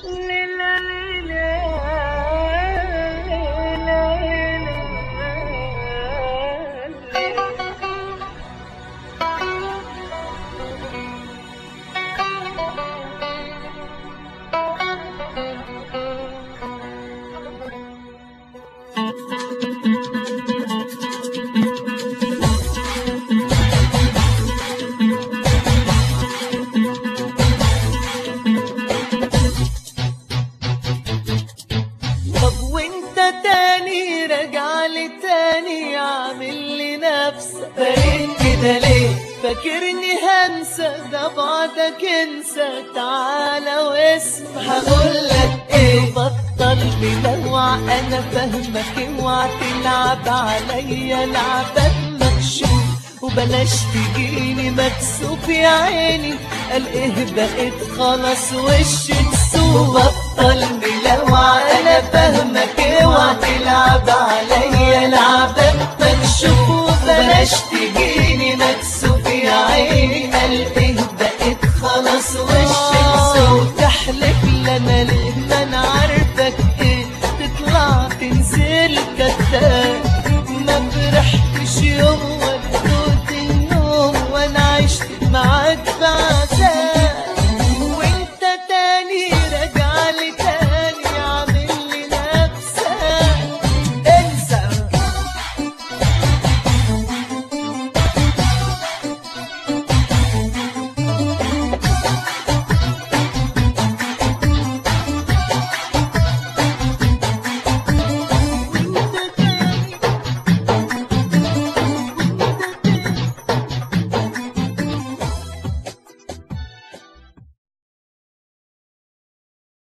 طب وانت تاني راجع لي تاني عامل لي نفسك بقيت كده ليه فاكرني هنسى ده بعدك انسى تعالى واسمع هقول لك ايه بطل ملوع انا فاهمك اوعى تلعب عليا لعبك مكشوف وبلاش تجيني مكسوف يا عيني قال ايه بقيت خلاص وش تسوق بطل ملوع انا فاهمك اوعى تلعب عليا لعبك مكشوف وبلاش تجيني مكسوف يا عيني قال ايه بقيت خلاص وش تسوق تحلف لنا ليه ما انا عارفك ايه تطلع تنزل كذاب ما فرحتش يوم